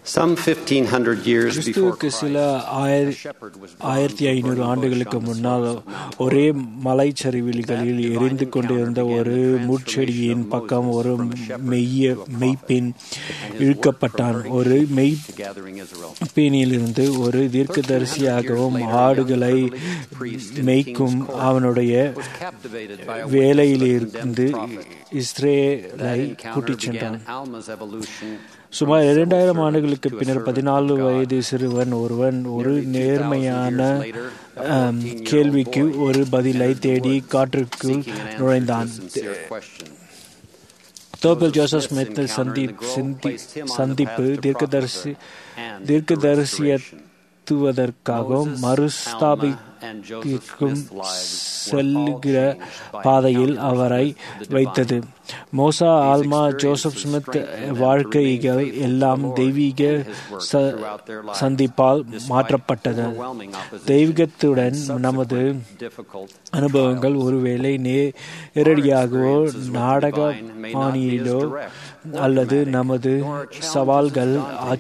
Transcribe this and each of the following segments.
Some 1500 years before கிறிஸ்துவுக்கு சில Christ, ஆயிர- a shepherd was born ஆயிரத்தி from a ஐநூறு burning ஆண்டுகளுக்கு bush on the முன்னால் slopes of Mount ஒரே Horeb. மலைச்சரிவுகளில் எரிந்து கொண்டிருந்த ஒரு முட்செடியின் பக்கம் ஒரு மெய்ய மெய்ப்பெண் இழுக்கப்பட்டான் ஒரு மெய் to gathering Israel. பேணியிலிருந்து ஒரு தீர்க்கதரிசியாகவும் ஆடுகளை மேய்க்கும் அவனுடைய Was captivated by a வேலையிலிருந்து witness of the condemned prophet. இஸ்ரேலை That encounter கூட்டிச் began சென்றான் Alma's evolution சுமார் from a இரண்டாயிரம் civil ஆண்டுகளுக்கு servant to a பின்னர் servant பதினாலு of God. வயது சிறுவன் ஒருவன் ஒரு Nearly 2,000 நேர்மையான years later, a ஆம், 14-year-old கேள்விக்கு boy ஒரு பதிலை entered the தேடி woods, காற்றுக்குள் seeking an answer to a நுழைந்தான் sincere question. தோப்பில் Joseph Joseph Smith's Smith encounter சந்தி in the grove சந்தி placed him on the சந்திப்பு path to தீர்க்கதரிசி prophethood and to தீர்க்கதரிசியத்துவதற்காகவும் Moses, மறுஸ்தாபிக்கும் Alma, and Joseph Smith's lives were செல்கிற all changed by பாதையில் encounters அவரை with the divine. வைத்தது மோசா These Alma experiences Joseph Smith strengthened them to வாழ்க்கைகள் remain faithful எல்லாம் to the Lord தெய்வீக and His work ச- throughout their lives, சந்திப்பால் despite மாற்றப்பட்டது overwhelming opposition தெய்வீகத்துடன் and நமது subsequent difficult அனுபவங்கள் trials. ஒருவேளை நேரடியாகவோ Our experiences with the நாடக divine may not be as பாணியிலோ direct or அல்லது dramatic, நமது nor our challenges சவால்கள் as daunting.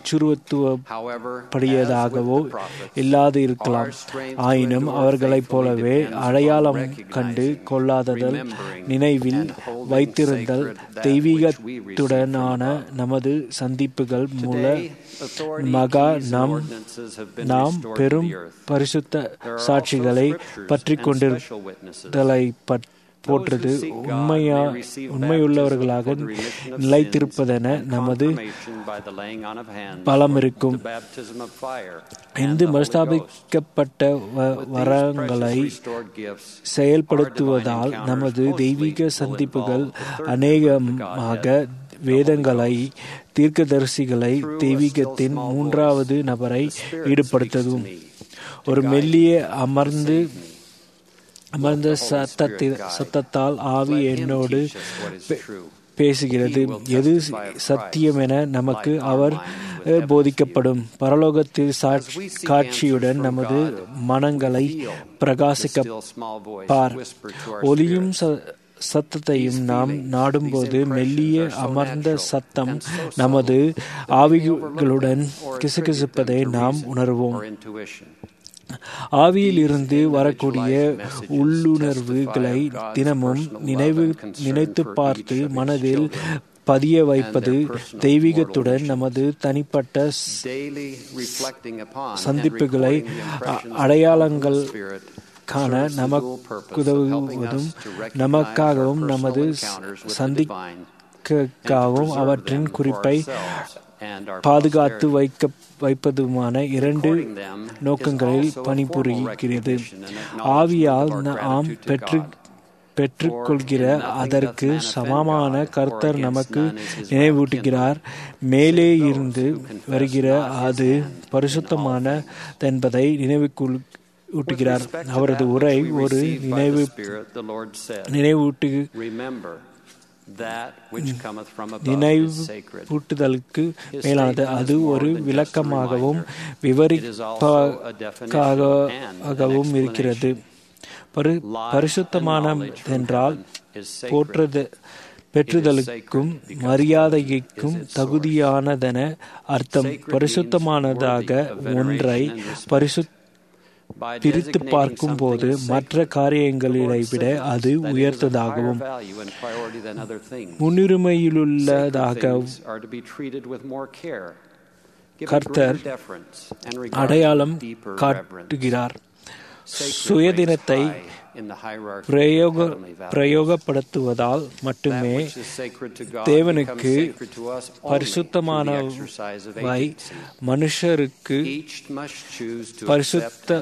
ஆச்சுறுத்துவப்படியதாகவோ However, as with the prophets, இல்லாது இருக்கலாம் our strength to ஆயினும் endure அவர்களைப் போலவே faithfully depends அடையாளம் upon கண்டு recognizing, கொள்ளாததல் remembering, நினைவில் and holding வைத்திருந்தல் sacred that தெய்வீகத்துடனான which we receive from நமது சந்திப்புகள் மூல Today, authority, மகா keys, and நாம் ordinances have been நாம் restored to பெரும் the earth. பரிசுத்த There are சாட்சிகளை also scriptures பற்றி and கொண்டிருத்தலை special witnesses. போற்றது Those who seek God உண்மையா may receive உண்மையுள்ளவர்களாக baptism for the remission of நிலைத்திருப்பதென sins and நமது confirmation by the laying on of hands பலம் for இருக்கும். the baptism of fire and Hindu the Holy Ghost. மறுஸ்தாபிக்கப்பட்ட வ- With these வரங்களை precious restored gifts, செயல்படுத்துவதால் our divine நமது encounters தெய்வீக mostly will சந்திப்புகள் involve the third அநேகமாக member of the Godhead, வேதங்களை தீர்க்கதரிசிகளை Through a தெய்வீகத்தின் still small மூன்றாவது voice, நபரை the Spirit ஈடுபடுத்ததும் speaks to me, to ஒரு guide மெல்லிய me, to அமர்ந்து save me. அமர்ந்த Let the Holy சத்தத்தில் Spirit guide. சத்தத்தால் ஆவி Let him என்னோடு teach us what is pay- true. பேசுகிறது He will எது testify of சத்தியம் என Christ, நமக்கு like our our minds with ah, heaven's போதிக்கப்படும் பரலோகத்தில் As சாட்சி we seek காட்சியுடன் answers from நமது God, மனங்களை we feel the பிரகாசிக்க still small voice bar whisper to our ஒலியும் spirits. ச- சத்தத்தையும் These நாம் feelings, நாடும்போது these impressions மெல்லிய are so அமர்ந்த natural சத்தம் and so subtle நமது that we may ஆவிகளுடன் overlook them or கிசுகிசுப்பதை attribute them to நாம் reason உணர்வோம் or intuition. ஆவியில் இருந்து வரக்கூடிய individualized messages உள்ளுணர்வுகளை testify of God's தினமும் personal நினைவு love and concern நினைத்து for பார்த்து each of his மனதில் children பதிய வைப்பது and their personal தெய்வீகத்துடன் mortal நமது தனிப்பட்ட ஸ்- Daily reflecting upon and சந்திப்புகளை recording the impressions அ- அடையாளங்கள் of the Spirit காண serves the dual purpose of நமக்குதவுவதும் helping us to recognize நமக்காகவும் our நமது personal encounters with the divine சந்திக்காகவும் அவற்றின் குறிப்பை பாதுகாத்து வைக்க வைப்பதுமான இரண்டு நோக்கங்களில் பணிபுரிகிறது ஆவியால் நாம் பெற்று பெற்றுக்கொள்கிற அதற்கு சமமான கர்த்தர் நமக்கு நினைவூட்டுகிறார் மேலே இருந்து வருகிற அது பரிசுத்தமான என்பதை நினைவுக்குள் ஊட்டுகிறார் அவரது உரை ஒரு நினைவு நினைவூட்டு நினைவூட்டுதலுக்கு மேலானது அது ஒரு விளக்கமாகவும் விவரிப்பாகவும் இருக்கிறது பரி பரிசுத்தமான என்றால் போற்றது பெற்றுதலுக்கும் மரியாதைக்கும் தகுதியானதென அர்த்தம் பரிசுத்தமானதாக ஒன்றை பரிசுத்த பிரித்து பார்க்கும்போது மற்ற காரியங்களை விட அது உயர்த்ததாகவும் முன்னுரிமையிலுள்ளதாக கர்த்தர் அடையாளம் காட்டுகிறார் சுயதினத்தை பிரயோக பிரயோகப்படுத்துவதால் மட்டுமே தேவனுக்கு பரிசுத்தமானவை மனுஷருக்கு பரிசுத்த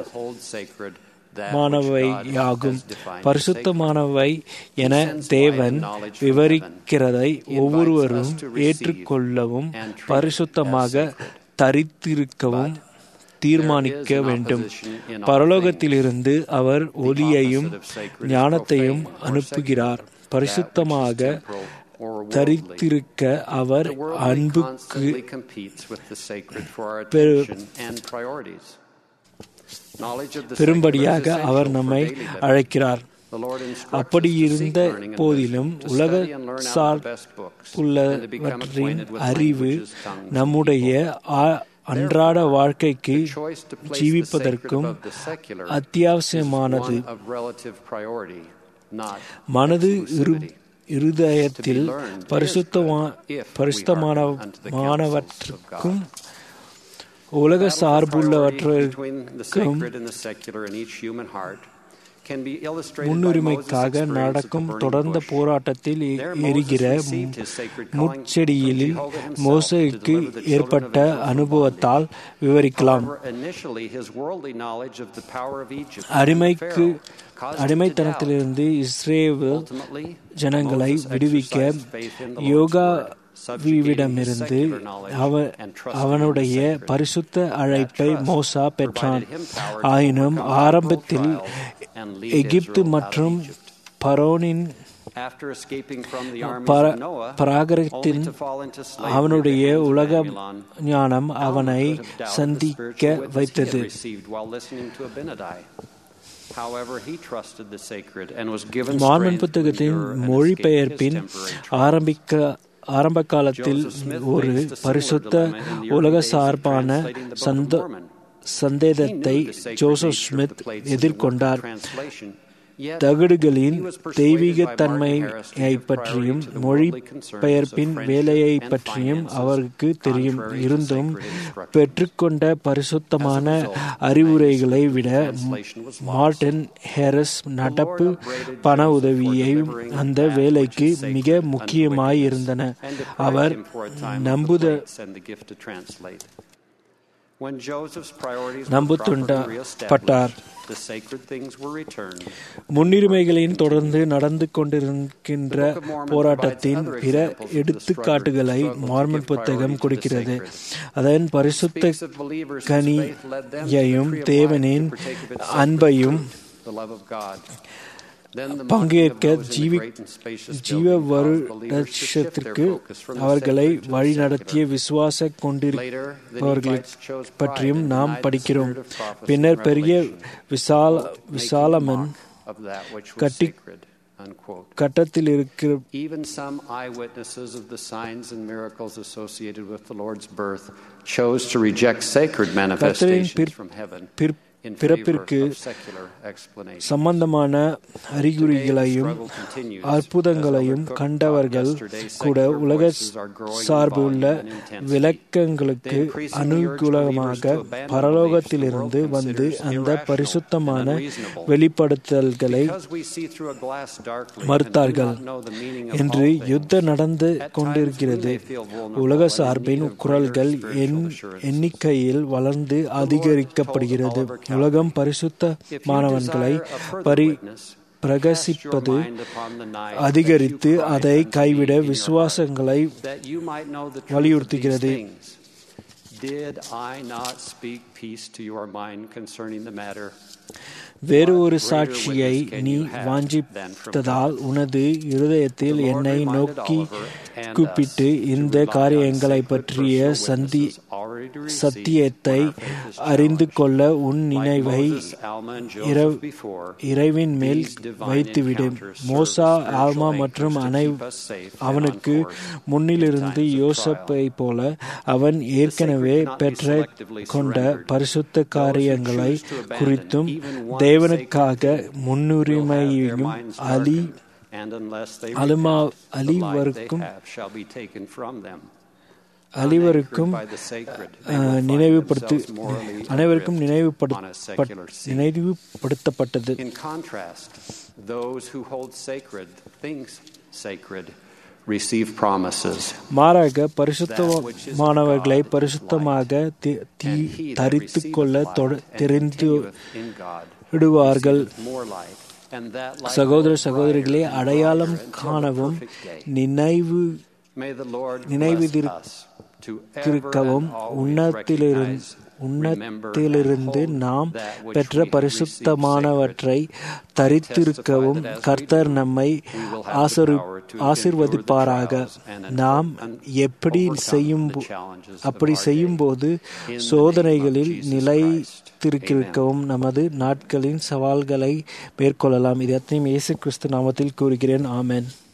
மானவையாகும் பரிசுத்தமானவை என தேவன் விவரிக்கிறதை ஒவ்வொருவரும் ஏற்றுக்கொள்ளவும் பரிசுத்தமாக தரித்திருக்கவும் தீர்மானிக்க வேண்டும் பரலோகத்திலிருந்து அவர் ஒளியையும் ஞானத்தையும் அனுப்புகிறார் பரிசுத்தமாக தரித்திருக்க அவர் அன்புக்கு பெரும்படியாக அவர் நம்மை அழைக்கிறார் அப்படி இருந்த போதிலும் உலக சார்புள்ளவற்றின் அறிவு நம்முடைய அன்றாட வாழ்க்கைக்கு ஜீவிப்பதற்கும் அத்தியாவசியமானது மனது இருதயத்தில் பரிசுத்தமானவற்றுக்கும் உலக சார்புள்ளவற்றுக்கும் முன்னுரிமைக்காக நடக்கும் தொடர்ந்த போராட்டத்தில் எரிகிற முட்செடியில் மோசைக்கு ஏற்பட்ட அனுபவத்தால் விவரிக்கலாம் அடிமைக்கு அடிமைத்தனத்திலிருந்து இஸ்ரேல் ஜனங்களை விடுவிக்க யோகா விடமிருந்து அவனுடைய பரிசுத்த அழைப்பை மோசா பெற்றான் ஆயினும் ஆரம்பத்தில் எகிப்து மற்றும் பரோனின் பராகரத்தின் அவனுடைய உலக ஞானம் அவனை சந்திக்க வைத்தது மார்மன் புத்தகத்தின் மொழிபெயர்ப்பின் ஆரம்பிக்க ஆரம்ப காலத்தில் ஒரு பரிசுத்த உலக சார்பான சந்த சந்தேகத்தை ஜோசப் ஸ்மித் எதிர்கொண்டார் தகடுகளின் தெய்வீக தன்மையை பற்றியும் மொழி பெயர்ப்பின் வேலையை பற்றியும் அவருக்கு தெரியும் இருந்தும் பெற்றுக்கொண்ட பரிசுத்தமான அறிவுரைகளை விட மார்டின் ஹேரஸ் நடப்பு பண உதவியையும் அந்த வேலைக்கு மிக முக்கியமாயிருந்தன அவர் நம்புத நம்புத்துண்டப்பட்டார் முன்னுரிமைகளின் தொடர்ந்து நடந்து கொண்டிருக்கின்ற போராட்டத்தின் பிற எடுத்துக்காட்டுகளை மார்மன் புத்தகம் கொடுக்கிறது அதன் பரிசுத்த கனியையும் தேவனின் அன்பையும் பங்கேற்க ஜீவி ஜீவ வருடத்திற்கு அவர்களை வழிநடத்திய விசுவாச கொண்டிருப்பவர்கள் பற்றியும் நாம் படிக்கிறோம் பின்னர் பெரிய விசால விசாலமன் கட்டி கட்டத்தில் இருக்கிற Even some eyewitnesses of the signs and miracles associated with the Lord's birth chose to reject sacred manifestations from heaven பிறப்பிற்கு சம்பந்தமான அறிகுறிகளையும் அற்புதங்களையும் கண்டவர்கள் கூட உலக சார்புள்ள விளக்கங்களுக்கு அனுகூலமாக பரலோகத்திலிருந்து வந்து அந்த பரிசுத்தமான வெளிப்படுத்தல்களை மறுத்தார்கள் என்று யுத்த நடந்து கொண்டிருக்கிறது உலக சார்பின் குரல்கள் எண்ணிக்கையில் வளர்ந்து அதிகரிக்கப்படுகிறது உலகம் பரிசுத்தமானவன்களை பரி பிரகசிப்பது அதிகரித்து அதை கைவிட விசுவாசங்களை வலியுறுத்துகிறது Did I not speak peace to your mind concerning the matter? வேறு ஒரு சாட்சியை நீ வாஞ்சித்ததால் உனது இருதயத்தில் என்னை நோக்கி கூப்பிட்டு இந்த காரியங்களை பற்றிய சந்தி சத்தியத்தை அறிந்து கொள்ள உன் நினைவை இறைவின் மேல் வைத்துவிடு மோசா ஆல்மா மற்றும் அனை அவனுக்கு முன்னிலிருந்து யோசப்பை போல அவன் ஏற்கனவே பெற்ற கொண்ட பரிசுத்த காரியங்களை குறித்தும் தேவனுக்காக முன்னுரிமையையும் அலி அலுமா அலிவருக்கும் அனைவருக்கும் நினைவுபடுத்து அனைவருக்கும் நினைவுபடுத்தப்பட்டது மாறாக பரிசுத்தமானவர்களை பரிசுத்தமாக தரித்து கொள்ள தெரிந்து விடுவார்கள் சகோதர சகோதரிகளை அடையாளம் காணவும் நினைவு நினைவு தரித்திருக்கவும் உன்னத்திலிருந்து உன்னத்திலிருந்து நாம் பெற்ற பரிசுத்தமானவற்றை தரித்திருக்கவும் கர்த்தர் நம்மை ஆசிர்வதிப்பாராக நாம் எப்படி செய்யும் அப்படி செய்யும்போது சோதனைகளில் நிலைத்திருக்கவும் நமது நாட்களின் சவால்களை மேற்கொள்ளலாம் இது அத்தனையும் இயேசு கிறிஸ்து நாமத்தில் கூறுகிறேன் ஆமேன்